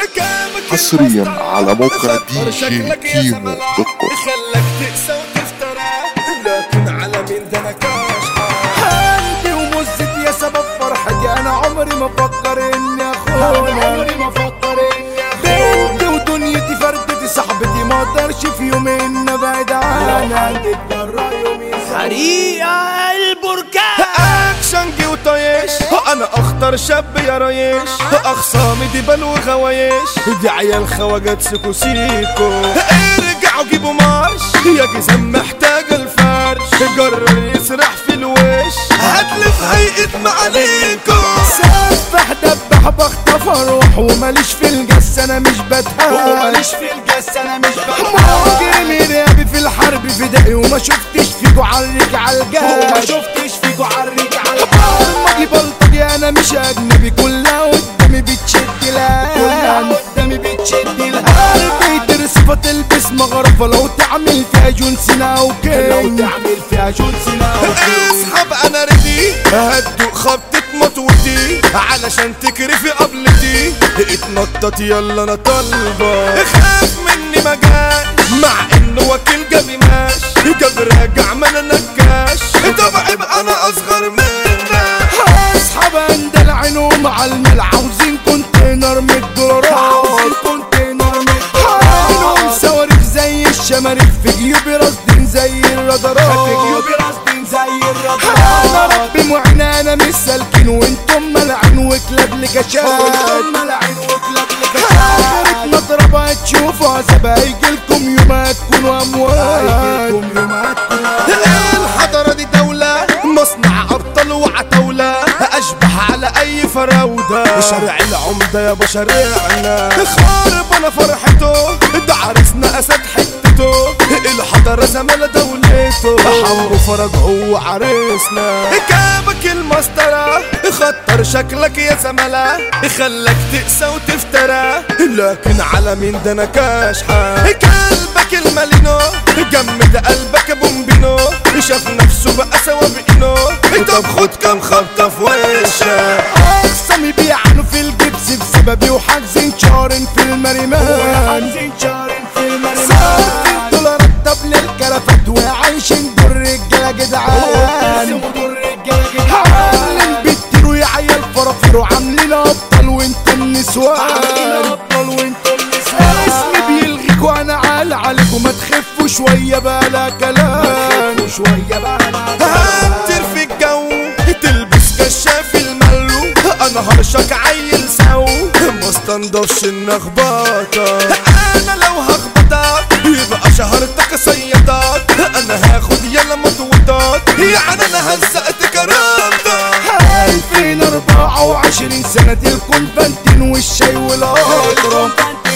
حصريا على موقع دي جي كيمو دوت كوم خلك تقسى وتفترى لكن على مين ده نكاش قلبي ومزت يا سبب فرحتي انا عمري ما افكر اني اخونها عمري ما افكر اني بنتي ودنيتي فردتي صاحبتي ما اقدرش في يومين ابعد عنها حريقة البركان اكشن جي وطيش انا اخطر شاب يا ريش اخصامي دبل وغوايش دي عيال خواجات سيكو سيكو ارجعوا جيبوا مارش يا جزم محتاج الفرش جرر يسرح في الوش هتلف هيئة معاليكو سفح دبح بخطف اروح وماليش في الجس انا مش بتهان وماليش في الجس انا مش مهاجمي رابي في الحرب فدائي وما شفتش فيكو عالريك عالجهل وما شفتش فيكو عريك على ماجي بلطجي انا مش اجنبي كلها قدامي بتشد كلها الهان قدامي بتشد قلبي ترصفة تلبس مغرفة لو تعمل فيها جون سينا لو وكين تعمل فيها جون سينا اسحب انا ردي هدوق خبطة مطوتي علشان تكرفي قبلتي اتنطط يلا انا طالبة خاف مني ما جاش مع انه وكيل جابي ماش جاب راجع ما انا نكاش طب ابقى انا اصغر منك اصحاب اندل عينهم على المال عاوزين كونتينر من الدولارات عاوزين كونتينر من عينهم صواريخ زي الشماريخ في جيوبي راصدين زي الرادارات جيوبي راصدين زي انا الرادار ربي معين انا مش سالكين وانتم ملعين وكلاب لكشات ملعين وكلاب آخرة مضربة تشوفوا عذاب هيجيلكم يوم هتكونوا أموات الحضارة دي دولة مصنع أبطال وعتاولة أشبه على أي فراودة شارع العمدة يا بشارعنا خارب أنا فرحته ده عرسنا أسد حتته الحضارة زمالة دولته حمو فرج هو عرسنا جابك المسطرة خطر شكلك يا زملاء خلك تقسى وتفترى لكن على مين ده انا كاشحة قلبك المالينو جمد قلبك بومبينو شاف نفسه بقى سوا بإنو طب خد كام خبطة في وشك أقسم يبيعنوا في الجبس بسببي وحاجزين شارن في المريمان صرف الدولارات طب للكرفات وعايشين دور رجالة جدعان عاملين بيطيروا يا عيال فرافير وعاملين أبطال وانتم نسوان اسمي بيلغيك وانا عال عليكم ما تخفوا شوية بقى لا كلام شوية بقى هتر في الجو تلبس كشاف الملو انا هرشك عيل سو ما استنضفش النخبطة انا لو هخبطك يبقى شهرتك صيادات انا هاخد يلا مطوطات يعني انا هزقت كرامتك 2024 سنة الكونفانتين والشاي والقطرة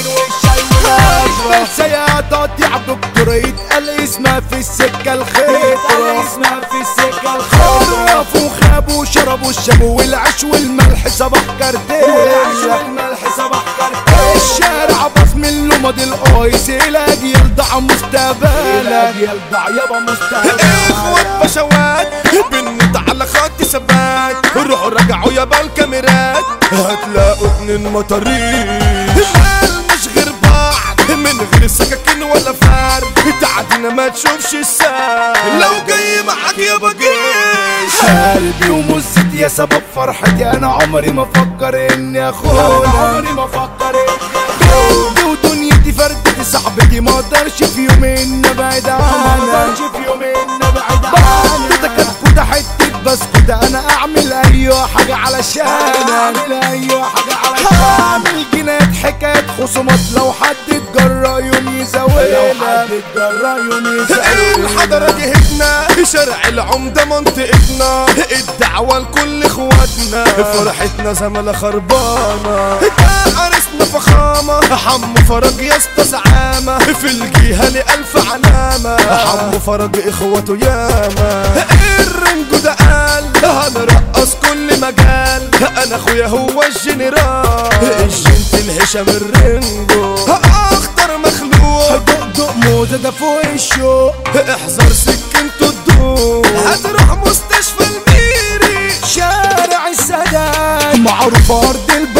أجمل سيادات يا دكتور يتقال اسمها في السكة الخيطرة اسمها في السكة خرفوا وخابوا وشربوا الشابوا والعيش والملح صباح كارتيل والملح صباح الشارع باص من لمض القايس الاجيال ضاع مستقبلك يلدع يابا مستهدف اخوات بشوات بنت على خط ثبات روحوا رجعوا يابا الكاميرات هتلاقوا اتنين مطارين مال مش غير بعض من غير سكاكين ولا فار تعدينا ما تشوفش السار لو جاي معاك يابا جيش قلبي ومزت يا سبب فرحتي انا عمري ما افكر اني اخونها عمري ما فكر بنتي ودنيتي فردتي صاحبتي ما اقدرش في يومين ابعد عنها في يومين نبعد بعد كده حتة بس كده انا اعمل اي حاجة علشان اعمل اي حاجة على هعمل جنات حكاية خصومات لو حد اتجرى يوم يزاولها اتجرى يوم الحضارة دي هتنا شارع العمدة منطقتنا الدعوة لكل اخواتنا فرحتنا زملاء خربانة عرسنا فخامة حمو فرج يا اسطى زعامة في الجهة لألف علامة حمو فرج اخوته ياما الرنجو ده قال هنرقص كل مجال انا اخويا هو الجنرال الجنت الهشام الرنجو اخطر مخلوق دق دق موزة ده فوق الشوق احذر سكنته تدوق هتروح مستشفى الميري شارع السادات معروف ارض البلد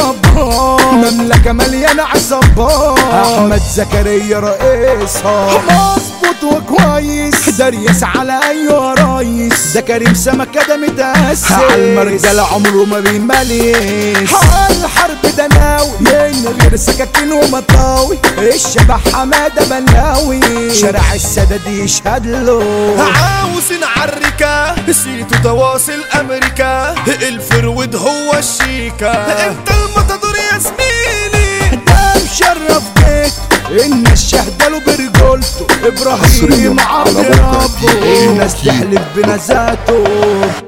ضربها مملكة مليانة عصابات احمد زكريا رئيسها مظبوط وكويس داريس على ايوه ريس ده كريم سمكة ده متأسس على المرجل عمره ما بيمليس الحرب ده ناوي من غير سكاكين ومطاوي الشبح حمادة بلاوي شارع السادة دي يشهد له عاوز نعركة سيتو تواصل امريكا الفرود هو الشيكة انت المطادور يا زميلي ده مشرف بيت ان الشهدة له برجولته حصرياً ابراهيم على عبد موقع ربه DJ الناس تحلف بنزاته